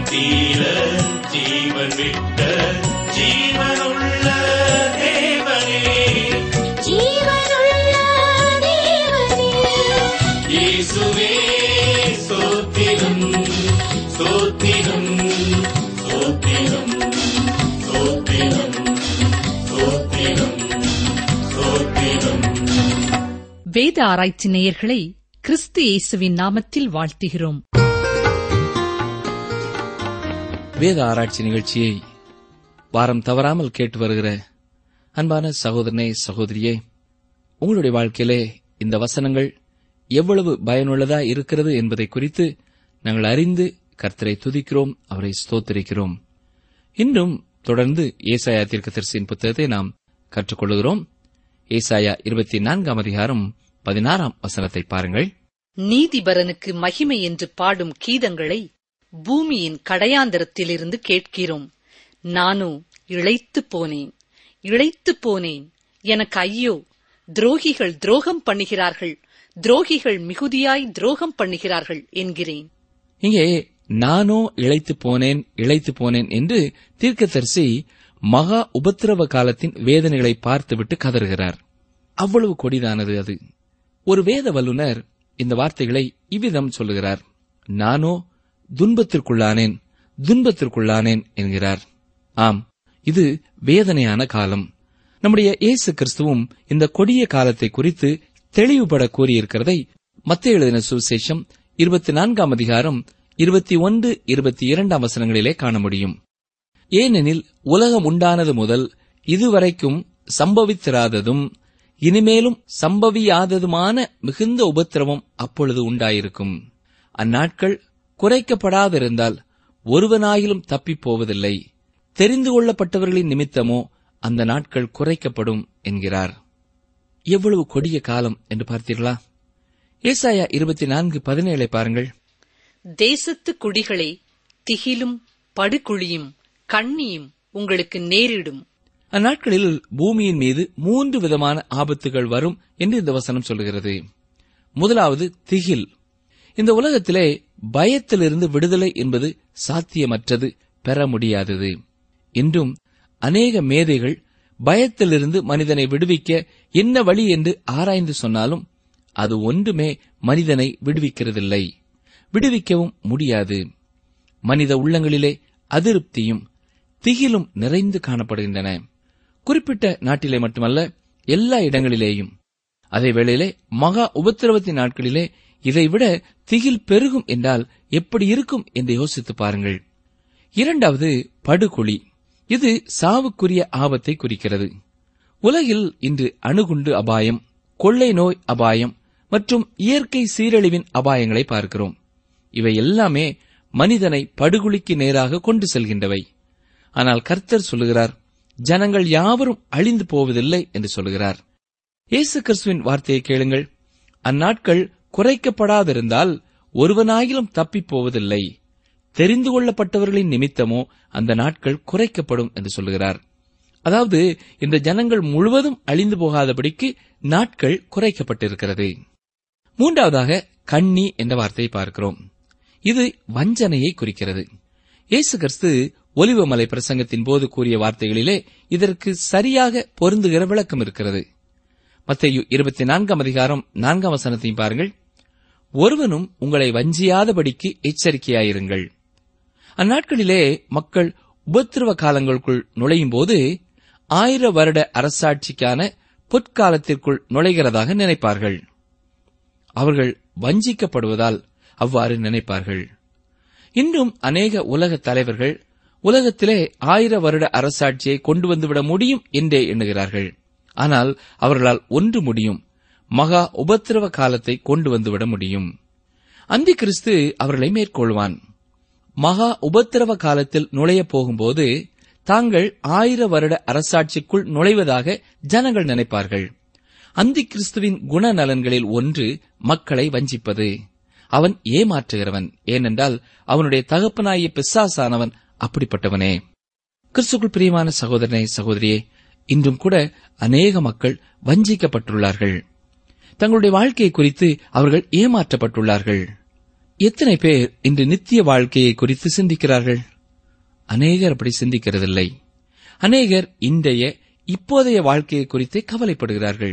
தீர ஜீவன் விட்ட ஜீவனுள்ள தேவனே ஜீவனுள்ள தேவனே இயேசுவே சோத்திரம் சோத்திரம் சோத்திரம் சோத்திரம் சோத்திரம் சோத்திரம் வேத ஆராய்ச்சி நேயர்களை கிறிஸ்து இயேசுவின் நாமத்தில் வாழ்த்துகிறோம் வேத ஆராய்ச்சி நிகழ்ச்சியை வாரம் தவறாமல் கேட்டு வருகிற அன்பான சகோதரனே சகோதரியே உங்களுடைய வாழ்க்கையிலே இந்த வசனங்கள் எவ்வளவு பயனுள்ளதா இருக்கிறது என்பதை குறித்து நாங்கள் அறிந்து கர்த்தரை துதிக்கிறோம் அவரை ஸ்தோத்திரிக்கிறோம் இன்றும் தொடர்ந்து ஏசாயா தீர்க்கதரிசியின் புத்தகத்தை நாம் கற்றுக்கொள்கிறோம் ஏசாயா இருபத்தி நான்காம் அதிகாரம் பதினாறாம் வசனத்தை பாருங்கள் நீதிபரனுக்கு மகிமை என்று பாடும் கீதங்களை பூமியின் கடையாந்தரத்திலிருந்து கேட்கிறோம் நானோ இளைத்துப் போனேன் இளைத்துப் போனேன் எனக்கு ஐயோ துரோகிகள் துரோகம் பண்ணுகிறார்கள் துரோகிகள் மிகுதியாய் துரோகம் பண்ணுகிறார்கள் என்கிறேன் இங்கே நானோ இழைத்து போனேன் இழைத்து போனேன் என்று தீர்க்கதரிசி மகா உபத்திரவ காலத்தின் வேதனைகளை பார்த்துவிட்டு கதறுகிறார் அவ்வளவு கொடிதானது அது ஒரு வேத வல்லுனர் இந்த வார்த்தைகளை இவ்விதம் சொல்லுகிறார் நானோ துன்பத்திற்குள்ளானேன் துன்பத்திற்குள்ளானேன் என்கிறார் ஆம் இது வேதனையான காலம் நம்முடைய இயேசு கிறிஸ்துவும் இந்த கொடிய காலத்தை குறித்து தெளிவுபட கூறியிருக்கிறதை மத்திய எழுதின சுவிசேஷம் இருபத்தி நான்காம் அதிகாரம் இருபத்தி ஒன்று இருபத்தி இரண்டாம் வசனங்களிலே காண முடியும் ஏனெனில் உலகம் உண்டானது முதல் இதுவரைக்கும் சம்பவித்திராததும் இனிமேலும் சம்பவியாததுமான மிகுந்த உபத்திரவம் அப்பொழுது உண்டாயிருக்கும் அந்நாட்கள் குறைக்கப்படாதிருந்தால் ஒருவனாயிலும் தப்பிப் போவதில்லை தெரிந்து கொள்ளப்பட்டவர்களின் நிமித்தமோ அந்த நாட்கள் குறைக்கப்படும் என்கிறார் எவ்வளவு கொடிய காலம் என்று பார்த்தீர்களா ஏசாயா இருபத்தி நான்கு பதினேழை பாருங்கள் தேசத்து குடிகளே திகிலும் படுகுழியும் கண்ணியும் உங்களுக்கு நேரிடும் அந்நாட்களில் பூமியின் மீது மூன்று விதமான ஆபத்துகள் வரும் என்று இந்த வசனம் சொல்கிறது முதலாவது திகில் இந்த உலகத்திலே பயத்திலிருந்து விடுதலை என்பது சாத்தியமற்றது பெற முடியாதது இன்றும் அநேக மேதைகள் பயத்திலிருந்து மனிதனை விடுவிக்க என்ன வழி என்று ஆராய்ந்து சொன்னாலும் அது ஒன்றுமே மனிதனை விடுவிக்கிறதில்லை விடுவிக்கவும் முடியாது மனித உள்ளங்களிலே அதிருப்தியும் திகிலும் நிறைந்து காணப்படுகின்றன குறிப்பிட்ட நாட்டிலே மட்டுமல்ல எல்லா இடங்களிலேயும் அதே வேளையிலே மகா உபத்திரவத்தின் நாட்களிலே இதைவிட திகில் பெருகும் என்றால் எப்படி இருக்கும் என்று யோசித்து பாருங்கள் இரண்டாவது படுகொலி இது சாவுக்குரிய ஆபத்தை குறிக்கிறது உலகில் இன்று அணுகுண்டு அபாயம் கொள்ளை நோய் அபாயம் மற்றும் இயற்கை சீரழிவின் அபாயங்களை பார்க்கிறோம் இவை எல்லாமே மனிதனை படுகொலிக்கு நேராக கொண்டு செல்கின்றவை ஆனால் கர்த்தர் சொல்லுகிறார் ஜனங்கள் யாவரும் அழிந்து போவதில்லை என்று சொல்லுகிறார் இயேசு கிறிஸ்துவின் வார்த்தையை கேளுங்கள் அந்நாட்கள் குறைக்கப்படாதிருந்தால் ஒருவனாயிலும் தப்பிப் போவதில்லை தெரிந்து கொள்ளப்பட்டவர்களின் நிமித்தமோ அந்த நாட்கள் குறைக்கப்படும் என்று சொல்லுகிறார் அதாவது இந்த ஜனங்கள் முழுவதும் அழிந்து போகாதபடிக்கு நாட்கள் குறைக்கப்பட்டிருக்கிறது மூன்றாவதாக கண்ணி என்ற வார்த்தையை பார்க்கிறோம் இது வஞ்சனையை குறிக்கிறது இயேசு கிறிஸ்து ஒலிவமலை பிரசங்கத்தின் போது கூறிய வார்த்தைகளிலே இதற்கு சரியாக பொருந்துகிற விளக்கம் இருக்கிறது மத்தேயு இருபத்தி நான்காம் அதிகாரம் நான்காம் வசனத்தையும் பாருங்கள் ஒருவனும் உங்களை வஞ்சியாதபடிக்கு எச்சரிக்கையாயிருங்கள் அந்நாட்களிலே மக்கள் உபத்திரவ காலங்களுக்குள் நுழையும் போது ஆயிர வருட அரசாட்சிக்கான பொற்காலத்திற்குள் நுழைகிறதாக நினைப்பார்கள் அவர்கள் வஞ்சிக்கப்படுவதால் அவ்வாறு நினைப்பார்கள் இன்றும் அநேக உலக தலைவர்கள் உலகத்திலே ஆயிர வருட அரசாட்சியை கொண்டு வந்துவிட முடியும் என்றே எண்ணுகிறார்கள் ஆனால் அவர்களால் ஒன்று முடியும் மகா உபத்திரவ காலத்தை கொண்டு வந்துவிட முடியும் அந்தி கிறிஸ்து அவர்களை மேற்கொள்வான் மகா உபத்திரவ காலத்தில் நுழையப் போகும்போது தாங்கள் ஆயிர வருட அரசாட்சிக்குள் நுழைவதாக ஜனங்கள் நினைப்பார்கள் அந்தி கிறிஸ்துவின் குணநலன்களில் ஒன்று மக்களை வஞ்சிப்பது அவன் ஏமாற்றுகிறவன் ஏனென்றால் அவனுடைய தகப்பனாகிய பிசாசானவன் அப்படிப்பட்டவனே கிறிஸ்துக்குள் பிரியமான சகோதரனே சகோதரியே இன்றும் கூட அநேக மக்கள் வஞ்சிக்கப்பட்டுள்ளார்கள் தங்களுடைய வாழ்க்கையை குறித்து அவர்கள் ஏமாற்றப்பட்டுள்ளார்கள் எத்தனை பேர் இன்று நித்திய வாழ்க்கையை குறித்து சிந்திக்கிறார்கள் அநேகர் அப்படி சிந்திக்கிறதில்லை அநேகர் இன்றைய இப்போதைய வாழ்க்கையை குறித்தே கவலைப்படுகிறார்கள்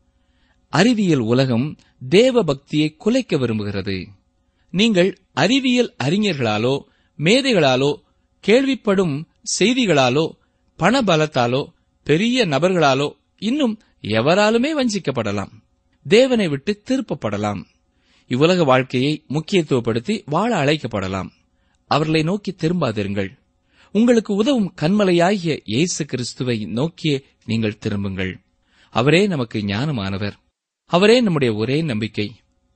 அறிவியல் உலகம் தேவ பக்தியை குலைக்க விரும்புகிறது நீங்கள் அறிவியல் அறிஞர்களாலோ மேதைகளாலோ கேள்விப்படும் செய்திகளாலோ பணபலத்தாலோ பெரிய நபர்களாலோ இன்னும் எவராலுமே வஞ்சிக்கப்படலாம் தேவனை விட்டு திருப்பப்படலாம் இவ்வுலக வாழ்க்கையை முக்கியத்துவப்படுத்தி வாழ அழைக்கப்படலாம் அவர்களை நோக்கி திரும்பாதிருங்கள் உங்களுக்கு உதவும் கண்மலையாகிய இயேசு கிறிஸ்துவை நோக்கியே நீங்கள் திரும்புங்கள் அவரே நமக்கு ஞானமானவர் அவரே நம்முடைய ஒரே நம்பிக்கை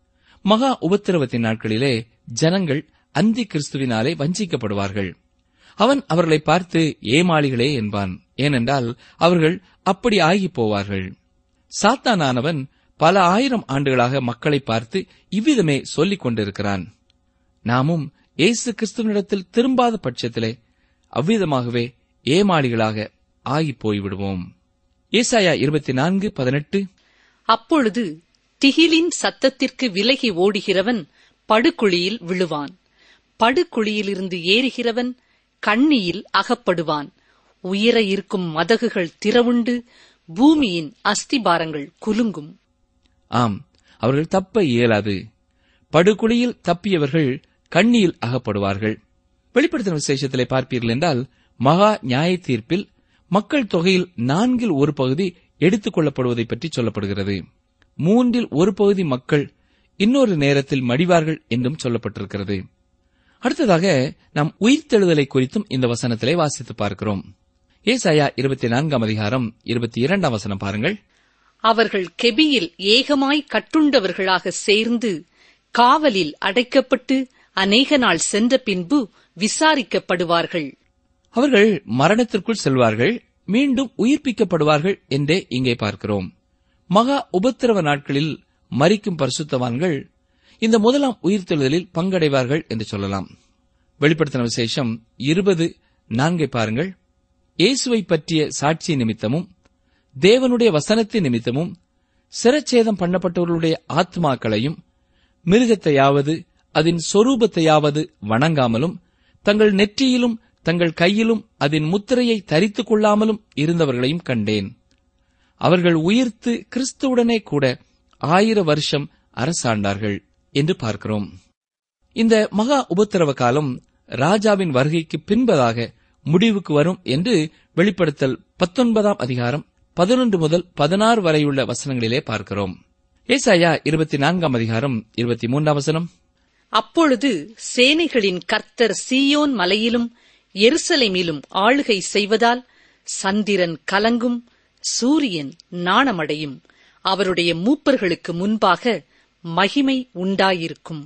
மகா உபத்திரவத்தின் நாட்களிலே ஜனங்கள் அந்தி கிறிஸ்துவினாலே வஞ்சிக்கப்படுவார்கள் அவன் அவர்களை பார்த்து ஏமாளிகளே என்பான் ஏனென்றால் அவர்கள் அப்படி ஆகி போவார்கள் சாத்தானானவன் பல ஆயிரம் ஆண்டுகளாக மக்களை பார்த்து இவ்விதமே சொல்லிக் கொண்டிருக்கிறான் நாமும் இயேசு கிறிஸ்துவனிடத்தில் திரும்பாத பட்சத்திலே அவ்விதமாகவே ஏமாளிகளாக ஆகிப் போய்விடுவோம் ஏசாயா இருபத்தி நான்கு பதினெட்டு அப்பொழுது திகிலின் சத்தத்திற்கு விலகி ஓடுகிறவன் படுகுழியில் விழுவான் படுகுழியிலிருந்து ஏறுகிறவன் கண்ணியில் அகப்படுவான் உயர இருக்கும் மதகுகள் திறவுண்டு பூமியின் அஸ்திபாரங்கள் குலுங்கும் ஆம் அவர்கள் தப்ப இயலாது படுகுழியில் தப்பியவர்கள் கண்ணியில் அகப்படுவார்கள் வெளிப்படுத்தின விசேஷத்திலே பார்ப்பீர்கள் என்றால் மகா நியாய தீர்ப்பில் மக்கள் தொகையில் நான்கில் ஒரு பகுதி எடுத்துக் கொள்ளப்படுவதை பற்றி சொல்லப்படுகிறது மூன்றில் ஒரு பகுதி மக்கள் இன்னொரு நேரத்தில் மடிவார்கள் என்றும் சொல்லப்பட்டிருக்கிறது அடுத்ததாக நாம் உயிர்த்தெழுதலை குறித்தும் இந்த வசனத்திலே வாசித்து பார்க்கிறோம் ஏசாயா இருபத்தி நான்காம் அதிகாரம் இருபத்தி இரண்டாம் வசனம் பாருங்கள் அவர்கள் கெபியில் ஏகமாய் கட்டுண்டவர்களாக சேர்ந்து காவலில் அடைக்கப்பட்டு அநேக நாள் சென்ற பின்பு விசாரிக்கப்படுவார்கள் அவர்கள் மரணத்திற்குள் செல்வார்கள் மீண்டும் உயிர்ப்பிக்கப்படுவார்கள் என்றே இங்கே பார்க்கிறோம் மகா உபத்திரவ நாட்களில் மரிக்கும் பரிசுத்தவான்கள் இந்த முதலாம் உயிர்த்தெழுதலில் பங்கடைவார்கள் என்று சொல்லலாம் வெளிப்படுத்தின விசேஷம் இருபது நான்கை பாருங்கள் இயேசுவை பற்றிய சாட்சி நிமித்தமும் தேவனுடைய வசனத்தின் நிமித்தமும் சிரச்சேதம் பண்ணப்பட்டவர்களுடைய ஆத்மாக்களையும் மிருகத்தையாவது அதன் சொரூபத்தையாவது வணங்காமலும் தங்கள் நெற்றியிலும் தங்கள் கையிலும் அதன் முத்திரையை தரித்துக் கொள்ளாமலும் இருந்தவர்களையும் கண்டேன் அவர்கள் உயிர்த்து கிறிஸ்துவுடனே கூட ஆயிர வருஷம் அரசாண்டார்கள் என்று பார்க்கிறோம் இந்த மகா உபத்திரவ காலம் ராஜாவின் வருகைக்கு பின்பதாக முடிவுக்கு வரும் என்று வெளிப்படுத்தல் பத்தொன்பதாம் அதிகாரம் பதினொன்று முதல் பதினாறு வரையுள்ள வசனங்களிலே பார்க்கிறோம் ஏசாயா இருபத்தி நான்காம் அதிகாரம் இருபத்தி மூன்றாம் வசனம் அப்பொழுது சேனைகளின் கர்த்தர் சீயோன் மலையிலும் எருசலேமிலும் ஆளுகை செய்வதால் சந்திரன் கலங்கும் சூரியன் நாணமடையும் அவருடைய மூப்பர்களுக்கு முன்பாக மகிமை உண்டாயிருக்கும்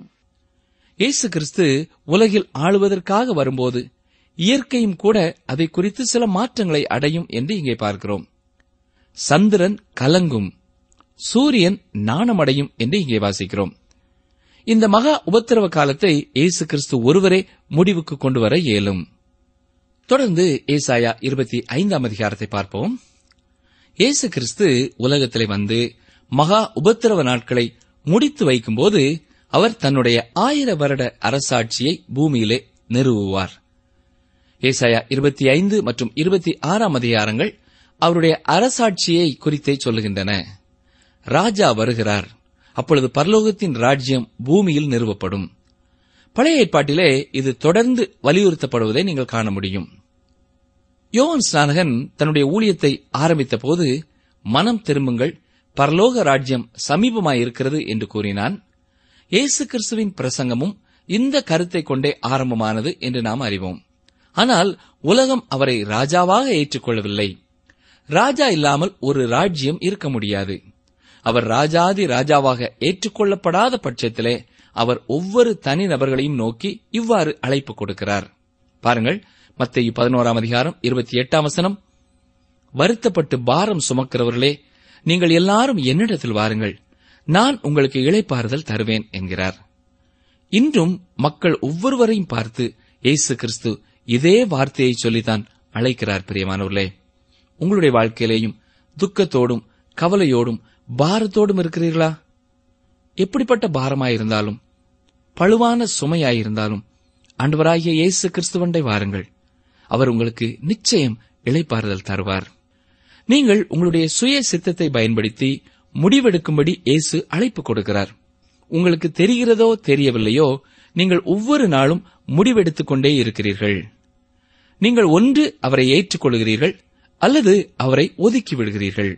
இயேசு கிறிஸ்து உலகில் ஆளுவதற்காக வரும்போது இயற்கையும் கூட அதை குறித்து சில மாற்றங்களை அடையும் என்று இங்கே பார்க்கிறோம் சந்திரன் கலங்கும் சூரியன் நாணமடையும் என்று இங்கே வாசிக்கிறோம் இந்த மகா உபத்திரவ காலத்தை இயேசு கிறிஸ்து ஒருவரே முடிவுக்கு கொண்டு வர இயலும் தொடர்ந்து ஏசாயா இருபத்தி ஐந்தாம் அதிகாரத்தை பார்ப்போம் இயேசு கிறிஸ்து உலகத்திலே வந்து மகா உபத்திரவ நாட்களை முடித்து வைக்கும்போது அவர் தன்னுடைய ஆயிர வருட அரசாட்சியை பூமியிலே நிறுவுவார் ஏசாயா இருபத்தி ஐந்து மற்றும் இருபத்தி ஆறாம் அதிகாரங்கள் அவருடைய அரசாட்சியை குறித்தே சொல்லுகின்றன ராஜா வருகிறார் அப்பொழுது பரலோகத்தின் ராஜ்யம் பூமியில் நிறுவப்படும் பழைய ஏற்பாட்டிலே இது தொடர்ந்து வலியுறுத்தப்படுவதை நீங்கள் காண முடியும் யோவான் ஸ்நானகன் தன்னுடைய ஊழியத்தை ஆரம்பித்த போது மனம் திரும்புங்கள் பரலோக ராஜ்யம் சமீபமாயிருக்கிறது என்று கூறினான் இயேசு கிறிஸ்துவின் பிரசங்கமும் இந்த கருத்தை கொண்டே ஆரம்பமானது என்று நாம் அறிவோம் ஆனால் உலகம் அவரை ராஜாவாக ஏற்றுக்கொள்ளவில்லை ராஜா இல்லாமல் ஒரு ராஜ்யம் இருக்க முடியாது அவர் ராஜாதி ராஜாவாக ஏற்றுக்கொள்ளப்படாத பட்சத்திலே அவர் ஒவ்வொரு தனி நபர்களையும் நோக்கி இவ்வாறு அழைப்பு கொடுக்கிறார் பாருங்கள் மத்திய பதினோராம் அதிகாரம் இருபத்தி எட்டாம் வசனம் வருத்தப்பட்டு பாரம் சுமக்கிறவர்களே நீங்கள் எல்லாரும் என்னிடத்தில் வாருங்கள் நான் உங்களுக்கு இளைப்பாறுதல் தருவேன் என்கிறார் இன்றும் மக்கள் ஒவ்வொருவரையும் பார்த்து இயேசு கிறிஸ்து இதே வார்த்தையை சொல்லித்தான் அழைக்கிறார் பிரியமானவர்களே உங்களுடைய வாழ்க்கையிலேயும் துக்கத்தோடும் கவலையோடும் பாரத்தோடும் இருக்கிறீர்களா எப்படிப்பட்ட பாரமாயிருந்தாலும் பழுவான சுமையாயிருந்தாலும் ஆண்டவராகிய இயேசு கிறிஸ்துவண்டை வாருங்கள் அவர் உங்களுக்கு நிச்சயம் இளைப்பாறுதல் தருவார் நீங்கள் உங்களுடைய சுய சித்தத்தை பயன்படுத்தி முடிவெடுக்கும்படி இயேசு அழைப்பு கொடுக்கிறார் உங்களுக்கு தெரிகிறதோ தெரியவில்லையோ நீங்கள் ஒவ்வொரு நாளும் முடிவெடுத்துக் கொண்டே இருக்கிறீர்கள் நீங்கள் ஒன்று அவரை ஏற்றுக்கொள்கிறீர்கள் அல்லது அவரை ஒதுக்கி விடுகிறீர்கள்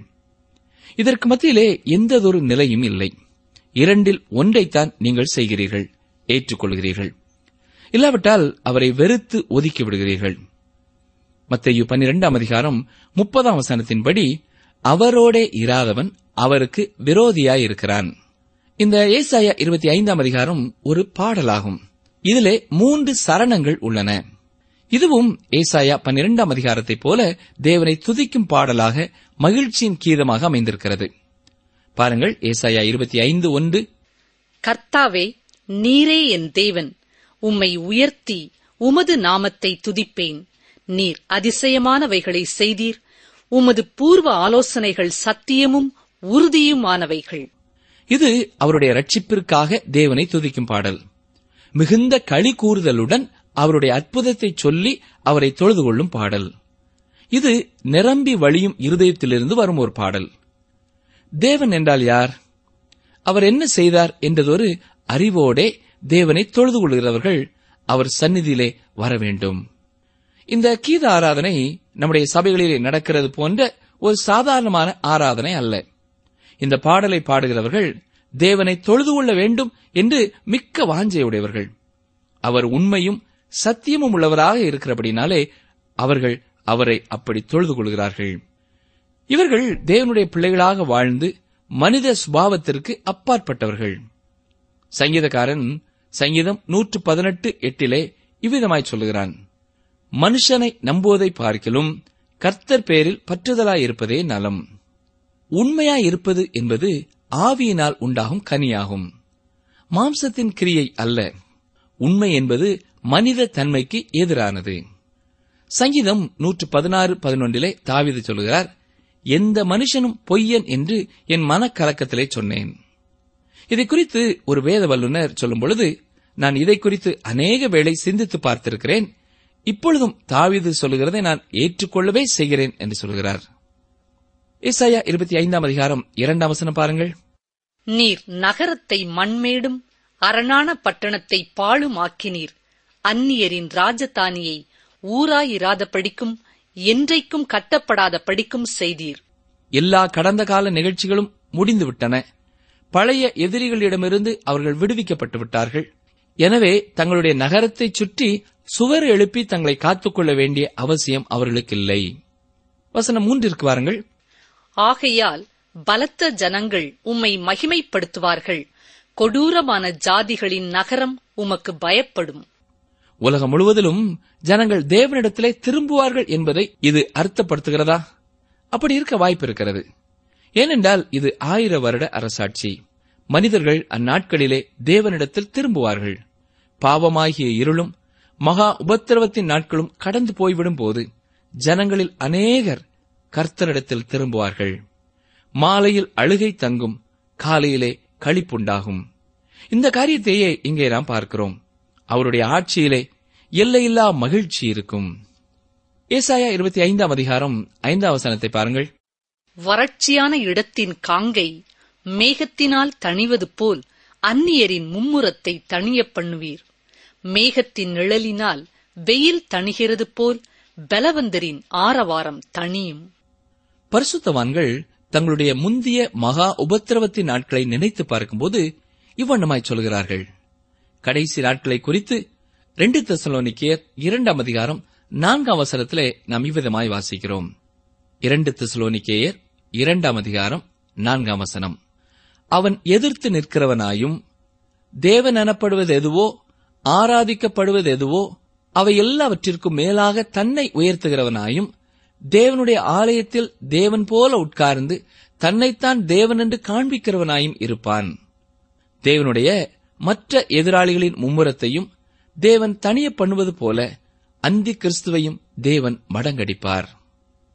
இதற்கு மத்தியிலே எந்ததொரு நிலையும் இல்லை இரண்டில் ஒன்றைத்தான் நீங்கள் செய்கிறீர்கள் ஏற்றுக்கொள்கிறீர்கள் இல்லாவிட்டால் அவரை வெறுத்து ஒதுக்கி விடுகிறீர்கள் மத்தையு பன்னிரெண்டாம் அதிகாரம் முப்பதாம் வசனத்தின்படி அவரோடே இராதவன் அவருக்கு விரோதியாயிருக்கிறான் இந்த ஏசாயா இருபத்தி ஐந்தாம் அதிகாரம் ஒரு பாடலாகும் இதிலே மூன்று சரணங்கள் உள்ளன இதுவும் ஏசாயா பன்னிரெண்டாம் அதிகாரத்தைப் போல தேவனை துதிக்கும் பாடலாக மகிழ்ச்சியின் கீதமாக அமைந்திருக்கிறது பாருங்கள் ஏசாயா இருபத்தி ஐந்து ஒன்று கர்த்தாவே நீரே என் தேவன் உம்மை உயர்த்தி உமது நாமத்தை துதிப்பேன் நீர் அதிசயமானவைகளை செய்தீர் உமது பூர்வ ஆலோசனைகள் சத்தியமும் உறுதியுமானவைகள் இது அவருடைய ரட்சிப்பிற்காக தேவனை துதிக்கும் பாடல் மிகுந்த களி கூறுதலுடன் அவருடைய அற்புதத்தை சொல்லி அவரை தொழுது கொள்ளும் பாடல் இது நிரம்பி வழியும் இருதயத்திலிருந்து வரும் ஒரு பாடல் தேவன் என்றால் யார் அவர் என்ன செய்தார் என்றதொரு அறிவோடே தேவனை தொழுது கொள்கிறவர்கள் அவர் சந்நிதியிலே வர வேண்டும் இந்த கீத ஆராதனை நம்முடைய சபைகளிலே நடக்கிறது போன்ற ஒரு சாதாரணமான ஆராதனை அல்ல இந்த பாடலை பாடுகிறவர்கள் தேவனை தொழுது கொள்ள வேண்டும் என்று மிக்க வாஞ்சையுடையவர்கள் அவர் உண்மையும் சத்தியமும் உள்ளவராக இருக்கிறபடினாலே அவர்கள் அவரை அப்படி தொழுது கொள்கிறார்கள் இவர்கள் தேவனுடைய பிள்ளைகளாக வாழ்ந்து மனித சுபாவத்திற்கு அப்பாற்பட்டவர்கள் சங்கீதக்காரன் சங்கீதம் நூற்று பதினெட்டு எட்டிலே இவ்விதமாய் சொல்லுகிறான் மனுஷனை நம்புவதை பார்க்கிலும் கர்த்தர் பேரில் பற்றுதலாயிருப்பதே நலம் உண்மையாயிருப்பது என்பது ஆவியினால் உண்டாகும் கனியாகும் மாம்சத்தின் கிரியை அல்ல உண்மை என்பது மனித தன்மைக்கு எதிரானது சங்கீதம் நூற்று பதினாறு பதினொன்றிலே தாவிது சொல்கிறார் எந்த மனுஷனும் பொய்யன் என்று என் மனக்கலக்கத்திலே சொன்னேன் இதை குறித்து ஒரு வேத வல்லுநர் சொல்லும் பொழுது நான் இதை குறித்து அநேக வேளை சிந்தித்து பார்த்திருக்கிறேன் இப்பொழுதும் தாவீது சொல்லுகிறதை நான் ஏற்றுக்கொள்ளவே செய்கிறேன் என்று சொல்கிறார் ஏசாயா இருபத்தி ஐந்தாம் அதிகாரம் இரண்டாம் வசனம் பாருங்கள் நீர் நகரத்தை மண்மேடும் அரணான பட்டணத்தை பாழுமாக்கினீர் அந்நியரின் ராஜதானியை ஊராயிராத படிக்கும் என்றைக்கும் கட்டப்படாத படிக்கும் செய்தீர் எல்லா கடந்த கால நிகழ்ச்சிகளும் முடிந்துவிட்டன பழைய எதிரிகளிடமிருந்து அவர்கள் விடுவிக்கப்பட்டு விட்டார்கள் எனவே தங்களுடைய நகரத்தைச் சுற்றி சுவர் எழுப்பி தங்களை காத்துக்கொள்ள வேண்டிய அவசியம் அவர்களுக்கில்லை வசனம் மூன்றிற்கு வாருங்கள் ஆகையால் பலத்த ஜனங்கள் உம்மை மகிமைப்படுத்துவார்கள் கொடூரமான ஜாதிகளின் நகரம் உமக்கு பயப்படும் உலகம் முழுவதிலும் ஜனங்கள் தேவனிடத்திலே திரும்புவார்கள் என்பதை இது அர்த்தப்படுத்துகிறதா அப்படி இருக்க வாய்ப்பு இருக்கிறது ஏனென்றால் இது ஆயிர வருட அரசாட்சி மனிதர்கள் அந்நாட்களிலே தேவனிடத்தில் திரும்புவார்கள் பாவமாகிய இருளும் மகா உபத்திரவத்தின் நாட்களும் கடந்து போய்விடும் போது ஜனங்களில் அநேகர் கர்த்தரிடத்தில் திரும்புவார்கள் மாலையில் அழுகை தங்கும் காலையிலே களிப்புண்டாகும் இந்த காரியத்தையே இங்கே நாம் பார்க்கிறோம் அவருடைய ஆட்சியிலே எல்லையில்லா மகிழ்ச்சி இருக்கும் ஏசாயா இருபத்தி ஐந்தாம் அதிகாரம் ஐந்தாம் வசனத்தை பாருங்கள் வறட்சியான இடத்தின் காங்கை மேகத்தினால் தணிவது போல் அந்நியரின் மும்முரத்தை தணியப் பண்ணுவீர் மேகத்தின் நிழலினால் வெயில் தணிகிறது போல் பலவந்தரின் ஆரவாரம் தணியும் பரிசுத்தவான்கள் தங்களுடைய முந்திய மகா உபத்திரவத்தின் நாட்களை நினைத்து பார்க்கும்போது இவ்வண்ணமாய் சொல்கிறார்கள் கடைசி நாட்களை குறித்து ரெண்டு தெசலோனிக்கேயர் இரண்டாம் அதிகாரம் நான்காம் அவசரத்திலே நாம் இவ்விதமாய் வாசிக்கிறோம் இரண்டு தெசலோனிக்கேயர் இரண்டாம் அதிகாரம் நான்காம் வசனம் அவன் எதிர்த்து நிற்கிறவனாயும் தேவன் எனப்படுவது எதுவோ ஆராதிக்கப்படுவது எதுவோ அவை எல்லாவற்றிற்கும் மேலாக தன்னை உயர்த்துகிறவனாயும் தேவனுடைய ஆலயத்தில் தேவன் போல உட்கார்ந்து தன்னைத்தான் தேவன் என்று காண்பிக்கிறவனாயும் இருப்பான் தேவனுடைய மற்ற எதிராளிகளின் மும்முரத்தையும் தேவன் தனிய பண்ணுவது போல அந்தி கிறிஸ்துவையும் தேவன் மடங்கடிப்பார்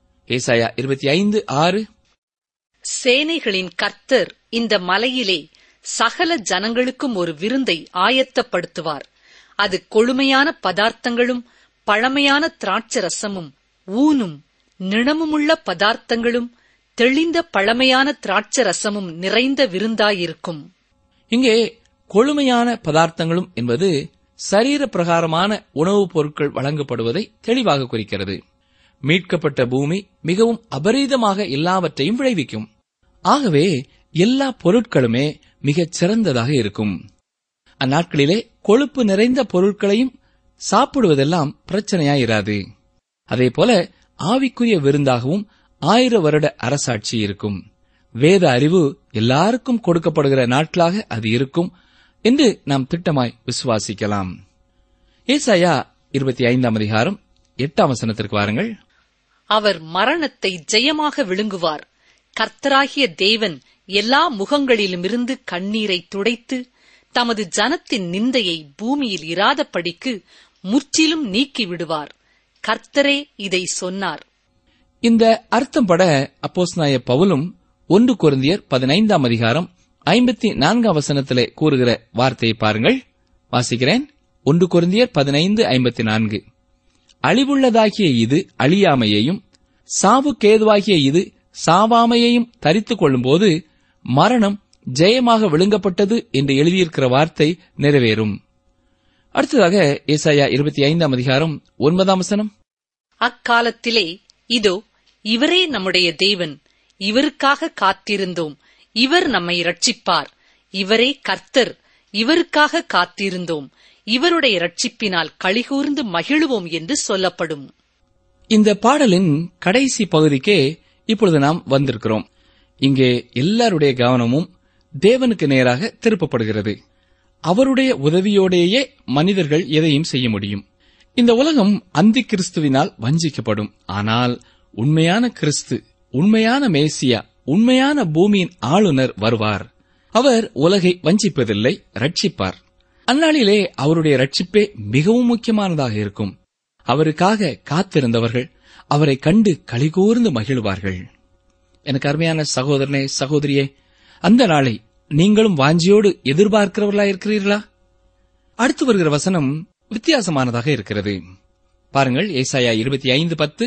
ஏசாயா இருபத்தி ஐந்து ஆறு சேனைகளின் கர்த்தர் இந்த மலையிலே சகல ஜனங்களுக்கும் ஒரு விருந்தை ஆயத்தப்படுத்துவார் அது கொழுமையான பதார்த்தங்களும் பழமையான திராட்சரசமும் ஊனும் நிணமுமுள்ள பதார்த்தங்களும் தெளிந்த பழமையான திராட்சரசமும் நிறைந்த விருந்தாயிருக்கும் இங்கே கொழுமையான பதார்த்தங்களும் என்பது சரீர பிரகாரமான உணவுப் பொருட்கள் வழங்கப்படுவதை தெளிவாக குறிக்கிறது மீட்கப்பட்ட பூமி மிகவும் அபரீதமாக எல்லாவற்றையும் விளைவிக்கும் ஆகவே எல்லா பொருட்களுமே மிகச் சிறந்ததாக இருக்கும் அந்நாட்களிலே கொழுப்பு நிறைந்த பொருட்களையும் சாப்பிடுவதெல்லாம் பிரச்சனையாயிராது அதேபோல ஆவிக்குரிய விருந்தாகவும் ஆயிர வருட அரசாட்சி இருக்கும் வேத அறிவு எல்லாருக்கும் கொடுக்கப்படுகிற நாட்களாக அது இருக்கும் என்று நாம் திட்டமாய் விசுவாசிக்கலாம் ஏசாயா இருபத்தி ஐந்தாம் அதிகாரம் எட்டாம் வசனத்திற்கு வாருங்கள் அவர் மரணத்தை ஜெயமாக விழுங்குவார் கர்த்தராகிய தேவன் எல்லா முகங்களிலுமிருந்து கண்ணீரை துடைத்து தமது ஜனத்தின் நிந்தையை பூமியில் இராதபடிக்கு முற்றிலும் நீக்கி விடுவார் கர்த்தரே இதை சொன்னார் இந்த அர்த்தம் பட அப்போஸ்நாய பவுலும் ஒன்று கொரிந்தியர் பதினைந்தாம் அதிகாரம் ஐம்பத்தி நான்காம் வசனத்திலே கூறுகிற வார்த்தையை பாருங்கள் வாசிக்கிறேன் ஒன்று கொரிந்தியர் பதினைந்து ஐம்பத்தி நான்கு அழிவுள்ளதாகிய இது அழியாமையையும் சாவுக்கேதுவாகிய இது சாவாமையையும் தரித்துக் கொள்ளும்போது மரணம் ஜெயமாக விழுங்கப்பட்டது என்று எழுதியிருக்கிற வார்த்தை நிறைவேறும் அடுத்ததாக ஏசாயா இருபத்தி ஐந்தாம் அதிகாரம் ஒன்பதாம் வசனம் அக்காலத்திலே இதோ இவரே நம்முடைய தேவன் இவருக்காக காத்திருந்தோம் இவர் நம்மை ரட்சிப்பார் இவரே கர்த்தர் இவருக்காக காத்திருந்தோம் இவருடைய ரட்சிப்பினால் களிகூர்ந்து மகிழுவோம் என்று சொல்லப்படும் இந்த பாடலின் கடைசி பகுதிக்கே இப்பொழுது நாம் வந்திருக்கிறோம் இங்கே எல்லாருடைய கவனமும் தேவனுக்கு நேராக திருப்பப்படுகிறது அவருடைய உதவியோடேயே மனிதர்கள் எதையும் செய்ய முடியும் இந்த உலகம் அந்தி கிறிஸ்துவினால் வஞ்சிக்கப்படும் ஆனால் உண்மையான கிறிஸ்து உண்மையான மேசியா உண்மையான பூமியின் ஆளுநர் வருவார் அவர் உலகை வஞ்சிப்பதில்லை ரட்சிப்பார் அந்நாளிலே அவருடைய ரட்சிப்பே மிகவும் முக்கியமானதாக இருக்கும் அவருக்காக காத்திருந்தவர்கள் அவரை கண்டு கலிகூர்ந்து மகிழ்வார்கள் எனக்கு அருமையான சகோதரனே சகோதரியே அந்த நாளை நீங்களும் வாஞ்சியோடு எதிர்பார்க்கிறவர்களா இருக்கிறீர்களா அடுத்து வருகிற வசனம் வித்தியாசமானதாக இருக்கிறது பாருங்கள் ஏசாயா இருபத்தி ஐந்து பத்து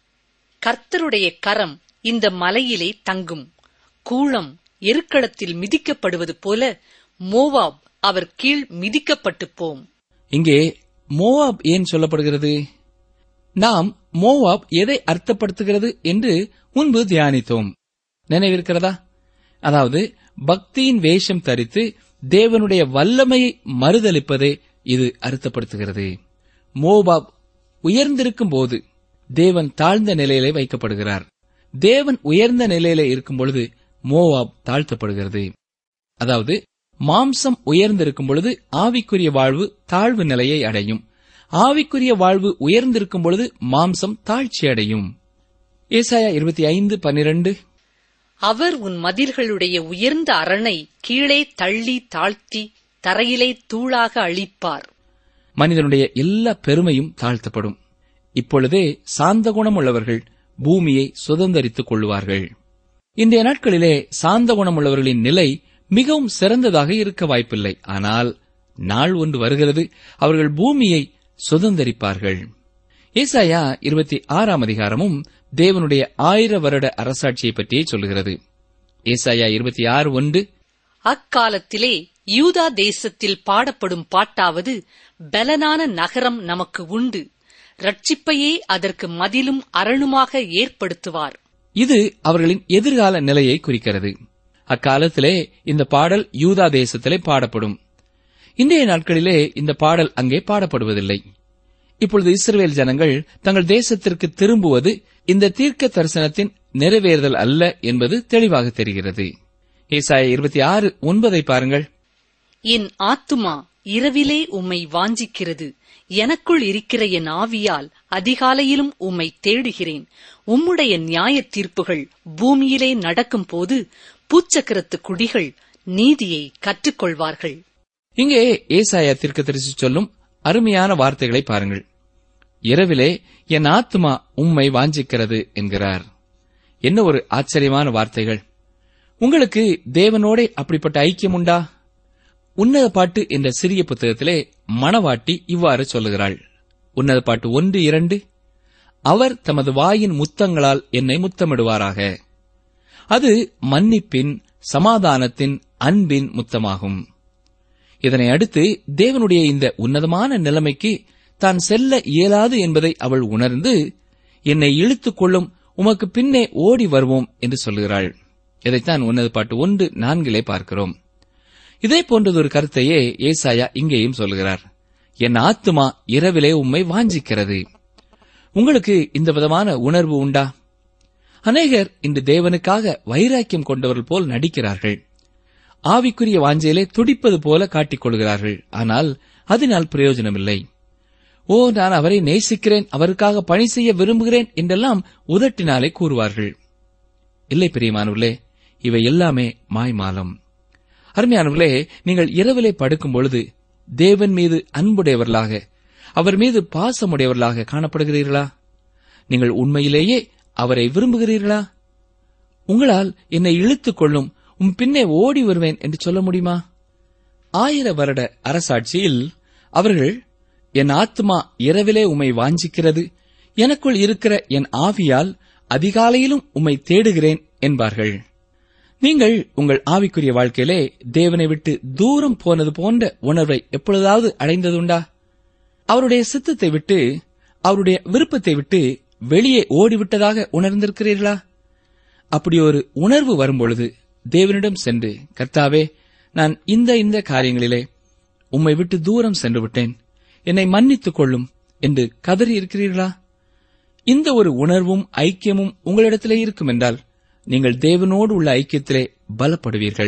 கர்த்தருடைய கரம் இந்த மலையிலே தங்கும் கூளம் எருக்களத்தில் மிதிக்கப்படுவது போல மோவாப் அவர் கீழ் மிதிக்கப்பட்டு போம் இங்கே மோவாப் ஏன் சொல்லப்படுகிறது நாம் மோவாப் எதை அர்த்தப்படுத்துகிறது என்று முன்பு தியானித்தோம் நினைவிருக்கிறதா அதாவது பக்தியின் வேஷம் தரித்து தேவனுடைய வல்லமையை மறுதலிப்பதே இது அர்த்தப்படுத்துகிறது மோபாப் உயர்ந்திருக்கும் போது தேவன் தாழ்ந்த நிலையிலே வைக்கப்படுகிறார் தேவன் உயர்ந்த நிலையிலே இருக்கும் பொழுது மோவாப் தாழ்த்தப்படுகிறது அதாவது மாம்சம் உயர்ந்திருக்கும் பொழுது ஆவிக்குரிய வாழ்வு தாழ்வு நிலையை அடையும் ஆவிக்குரிய வாழ்வு உயர்ந்திருக்கும் பொழுது மாம்சம் தாழ்ச்சி அடையும் ஏசாயா இருபத்தி ஐந்து பன்னிரண்டு அவர் உன் மதில்களுடைய உயர்ந்த அரணை கீழே தள்ளி தாழ்த்தி தரையிலே தூளாக அழிப்பார் மனிதனுடைய எல்லா பெருமையும் தாழ்த்தப்படும் இப்பொழுதே சாந்த குணம் உள்ளவர்கள் பூமியை சுதந்தரித்துக் கொள்வார்கள் இன்றைய நாட்களிலே சாந்த குணம் உள்ளவர்களின் நிலை மிகவும் சிறந்ததாக இருக்க வாய்ப்பில்லை ஆனால் நாள் ஒன்று வருகிறது அவர்கள் பூமியை சுதந்தரிப்பார்கள் ஏசாயா இருபத்தி ஆறாம் அதிகாரமும் தேவனுடைய ஆயிர வருட அரசாட்சியை பற்றியே சொல்லுகிறது ஏசாயா இருபத்தி ஆறு ஒன்று அக்காலத்திலே யூதா தேசத்தில் பாடப்படும் பாட்டாவது பலனான நகரம் நமக்கு உண்டு ரட்சிப்பையே அதற்கு மதிலும் அரணுமாக ஏற்படுத்துவார் இது அவர்களின் எதிர்கால நிலையை குறிக்கிறது அக்காலத்திலே இந்த பாடல் யூதா தேசத்திலே பாடப்படும் இன்றைய நாட்களிலே இந்த பாடல் அங்கே பாடப்படுவதில்லை இப்பொழுது இஸ்ரவேல் ஜனங்கள் தங்கள் தேசத்திற்கு திரும்புவது இந்த தீர்க்க தரிசனத்தின் நிறைவேறுதல் அல்ல என்பது தெளிவாக தெரிகிறது ஏசாய இருபத்தி ஆறு ஒன்பதை பாருங்கள் என் ஆத்துமா இரவிலே உம்மை வாஞ்சிக்கிறது எனக்குள் இருக்கிற என் ஆவியால் அதிகாலையிலும் உம்மை தேடுகிறேன் உம்முடைய நியாய தீர்ப்புகள் பூமியிலே நடக்கும்போது பூச்சக்கரத்து குடிகள் நீதியை கற்றுக்கொள்வார்கள் இங்கே ஏசாயா தீர்க்கதரிசி சொல்லும் அருமையான வார்த்தைகளை பாருங்கள் இரவிலே என் ஆத்மா உம்மை வாஞ்சிக்கிறது என்கிறார் என்ன ஒரு ஆச்சரியமான வார்த்தைகள் உங்களுக்கு தேவனோட அப்படிப்பட்ட ஐக்கியம் உண்டா உன்னத பாட்டு என்ற சிறிய புத்தகத்திலே மணவாட்டி இவ்வாறு சொல்லுகிறாள் உன்னத பாட்டு ஒன்று இரண்டு அவர் தமது வாயின் முத்தங்களால் என்னை முத்தமிடுவாராக அது மன்னிப்பின் சமாதானத்தின் அன்பின் முத்தமாகும் இதனை அடுத்து தேவனுடைய இந்த உன்னதமான நிலைமைக்கு தான் செல்ல இயலாது என்பதை அவள் உணர்ந்து என்னை இழுத்துக் கொள்ளும் உமக்கு பின்னே ஓடி வருவோம் என்று சொல்கிறாள் இதைத்தான் உன்னத பாட்டு ஒன்று நான்கிலே பார்க்கிறோம் இதே போன்றதொரு கருத்தையே ஏசாயா இங்கேயும் சொல்கிறார் என் ஆத்துமா இரவிலே உம்மை வாஞ்சிக்கிறது உங்களுக்கு இந்த விதமான உணர்வு உண்டா அநேகர் இன்று தேவனுக்காக வைராக்கியம் கொண்டவர்கள் போல் நடிக்கிறார்கள் ஆவிக்குரிய வாஞ்சையிலே துடிப்பது போல காட்டிக் கொள்கிறார்கள் ஆனால் அதனால் பிரயோஜனமில்லை ஓ நான் அவரை நேசிக்கிறேன் அவருக்காக பணி செய்ய விரும்புகிறேன் என்றெல்லாம் உதட்டினாலே கூறுவார்கள் இல்லை பிரியமானவர்களே இவை எல்லாமே மாய்மாலம் அருமையானவர்களே நீங்கள் இரவிலே படுக்கும் பொழுது தேவன் மீது அன்புடையவர்களாக அவர் மீது பாசமுடையவர்களாக காணப்படுகிறீர்களா நீங்கள் உண்மையிலேயே அவரை விரும்புகிறீர்களா உங்களால் என்னை இழுத்துக் கொள்ளும் உன் பின்னே ஓடி வருவேன் என்று சொல்ல முடியுமா ஆயிர வருட அரசாட்சியில் அவர்கள் என் ஆத்மா இரவிலே உம்மை வாஞ்சிக்கிறது எனக்குள் இருக்கிற என் ஆவியால் அதிகாலையிலும் உம்மை தேடுகிறேன் என்பார்கள் நீங்கள் உங்கள் ஆவிக்குரிய வாழ்க்கையிலே தேவனை விட்டு தூரம் போனது போன்ற உணர்வை எப்பொழுதாவது அடைந்ததுண்டா அவருடைய சித்தத்தை விட்டு அவருடைய விருப்பத்தை விட்டு வெளியே ஓடிவிட்டதாக உணர்ந்திருக்கிறீர்களா அப்படி ஒரு உணர்வு வரும்பொழுது தேவனிடம் சென்று கர்த்தாவே நான் இந்த இந்த காரியங்களிலே உம்மை விட்டு தூரம் சென்று விட்டேன் என்னை மன்னித்துக் கொள்ளும் என்று கதறி இருக்கிறீர்களா இந்த ஒரு உணர்வும் ஐக்கியமும் உங்களிடத்திலே இருக்கும் என்றால் நீங்கள் தேவனோடு உள்ள ஐக்கியத்திலே பலப்படுவீர்கள்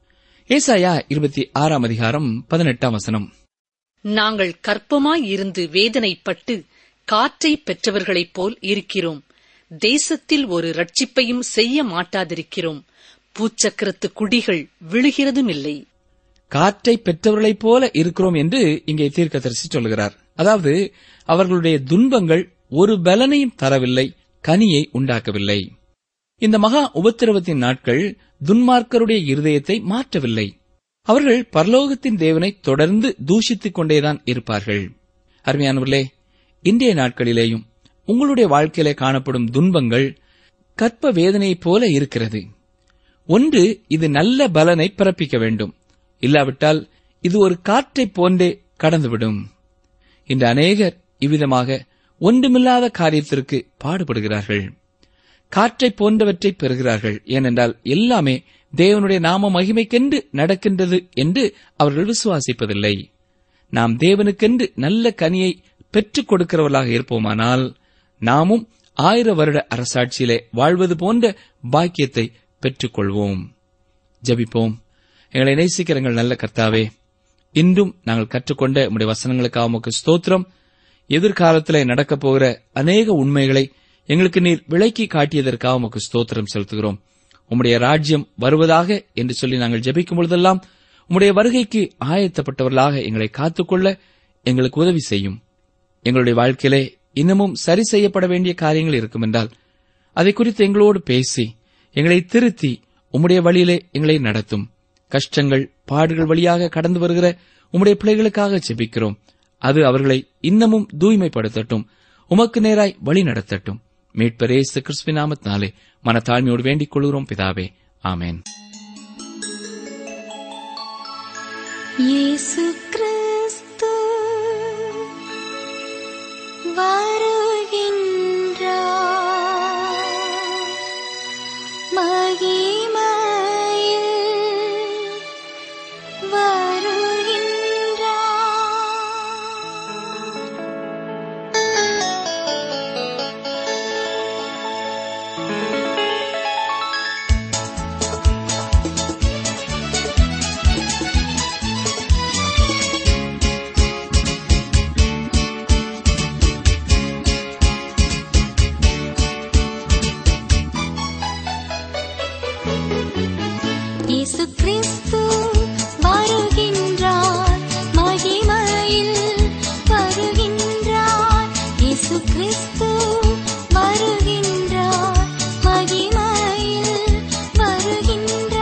ஏசாயா இருபத்தி ஆறாம் அதிகாரம் பதினெட்டாம் வசனம் நாங்கள் கற்பமாய் இருந்து வேதனைப்பட்டு காற்றை பெற்றவர்களைப் போல் இருக்கிறோம் தேசத்தில் ஒரு ரட்சிப்பையும் செய்ய மாட்டாதிருக்கிறோம் பூச்சக்கரத்து குடிகள் விழுகிறதுமில்லை காற்றை பெற்றவர்களைப் போல இருக்கிறோம் என்று இங்கே தீர்க்கதரிசி சொல்கிறார் அதாவது அவர்களுடைய துன்பங்கள் ஒரு பலனையும் தரவில்லை கனியை உண்டாக்கவில்லை இந்த மகா உபத்திரவத்தின் நாட்கள் துன்மார்க்கருடைய இருதயத்தை மாற்றவில்லை அவர்கள் பரலோகத்தின் தேவனை தொடர்ந்து தூஷித்துக் கொண்டேதான் இருப்பார்கள் அருமையானவர்களே இன்றைய நாட்களிலேயும் உங்களுடைய வாழ்க்கையிலே காணப்படும் துன்பங்கள் கற்ப வேதனையைப் போல இருக்கிறது ஒன்று இது நல்ல பலனை பிறப்பிக்க வேண்டும் இல்லாவிட்டால் இது ஒரு காற்றைப் போன்றே கடந்துவிடும் இன்று அநேகர் இவ்விதமாக ஒன்றுமில்லாத காரியத்திற்கு பாடுபடுகிறார்கள் காற்றைப் போன்றவற்றை பெறுகிறார்கள் ஏனென்றால் எல்லாமே தேவனுடைய நாம மகிமைக்கென்று நடக்கின்றது என்று அவர்கள் விசுவாசிப்பதில்லை நாம் தேவனுக்கென்று நல்ல கனியை பெற்றுக் கொடுக்கிறவர்களாக இருப்போமானால் நாமும் ஆயிர வருட அரசாட்சியிலே வாழ்வது போன்ற பாக்கியத்தை பெற்றுக் கொள்வோம் ஜபிப்போம் எங்களை நேசிக்கிற எங்கள் நல்ல கர்த்தாவே இன்றும் நாங்கள் கற்றுக்கொண்ட உம்முடைய வசனங்களுக்காக உமக்கு ஸ்தோத்திரம் எதிர்காலத்திலே நடக்கப் போகிற அநேக உண்மைகளை எங்களுக்கு நீர் விளக்கி காட்டியதற்காக உமக்கு ஸ்தோத்திரம் செலுத்துகிறோம் உம்முடைய ராஜ்யம் வருவதாக என்று சொல்லி நாங்கள் ஜெபிக்கும் பொழுதெல்லாம் உம்முடைய வருகைக்கு ஆயத்தப்பட்டவர்களாக எங்களை காத்துக்கொள்ள எங்களுக்கு உதவி செய்யும் எங்களுடைய வாழ்க்கையிலே இன்னமும் சரி செய்யப்பட வேண்டிய காரியங்கள் இருக்கும் என்றால் அதை குறித்து எங்களோடு பேசி எங்களை திருத்தி உம்முடைய வழியிலே எங்களை நடத்தும் கஷ்டங்கள் பாடுகள் வழியாக கடந்து வருகிற உம்முடைய பிள்ளைகளுக்காக ஜெபிக்கிறோம் அது அவர்களை இன்னமும் தூய்மைப்படுத்தட்டும் உமக்கு நேராய் வழி நடத்தட்டும் மீட்பர் இயேசு கிறிஸ்துவின் நாமத்தினாலே மனத்தாழ்மையோடு வேண்டிக் கொள்கிறோம் பிதாவே ஆமென் இயேசு கிறிஸ்து வருகின்றார் மகிமையில் வருகின்றார் இயேசு கிறிஸ்து வருகின்றார் மகிமையில் வருகின்றார் இயேசு கிறிஸ்து வருகின்றார் மகிமையில் வருகின்றார்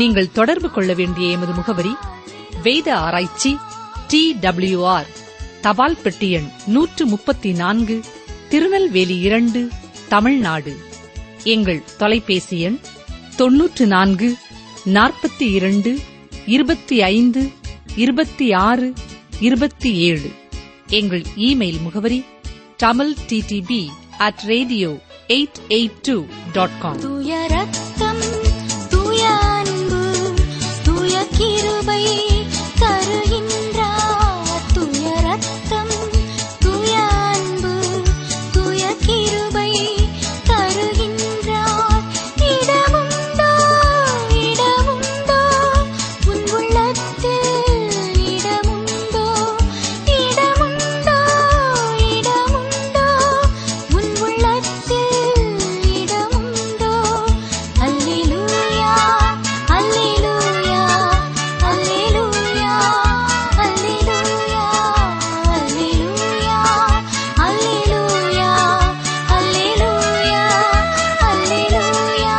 நீங்கள் தொடர்பு கொள்ள வேண்டிய எமது முகவரி வேத ஆராய்ச்சி டி டபிள்யூஆர் தபால் பெட்டி எண் நூற்று முப்பத்தி நான்கு திருநெல்வேலி இரண்டு தமிழ்நாடு எங்கள் தொலைபேசி எண் தொன்னூற்று நான்கு நாற்பத்தி இரண்டு இருபத்தி ஐந்து இருபத்தி ஆறு இருபத்தி ஏழு எங்கள் இமெயில் முகவரி Tamil DTP at radio eight eight two dot com தூய ரத்தம் தூய அன்பு தூய கிருபை தருகின்றார் தூய ரத்தம் தூய அன்பு தூய கிருபை தருகின்றார் இடமுண்டோ இடமுண்டோ உன் உள்ளத்தில் இடமுண்டோ இடமுண்டோ இடமுண்டோ உன் உள்ளத்தில் இடமுண்டோ அல்லேலூயா அல்லேலூயா அல்லேலூயா அல்லேலூயா அல்லேலூயா அல்லேலூயா அல்லேலூயா அல்லேலூயா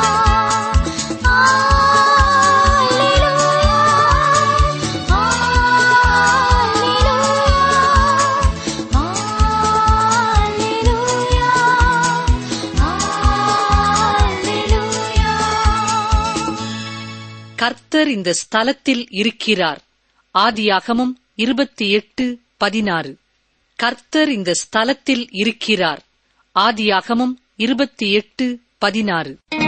கர்த்தர் இந்த ஸ்தலத்தில் இருக்கிறார் ஆதியாகமம் இருபத்தி எட்டு பதினாறு கர்த்தர் இந்த ஸ்தலத்தில் இருக்கிறார் ஆதியாகமம் இருபத்தி எட்டு பதினாறு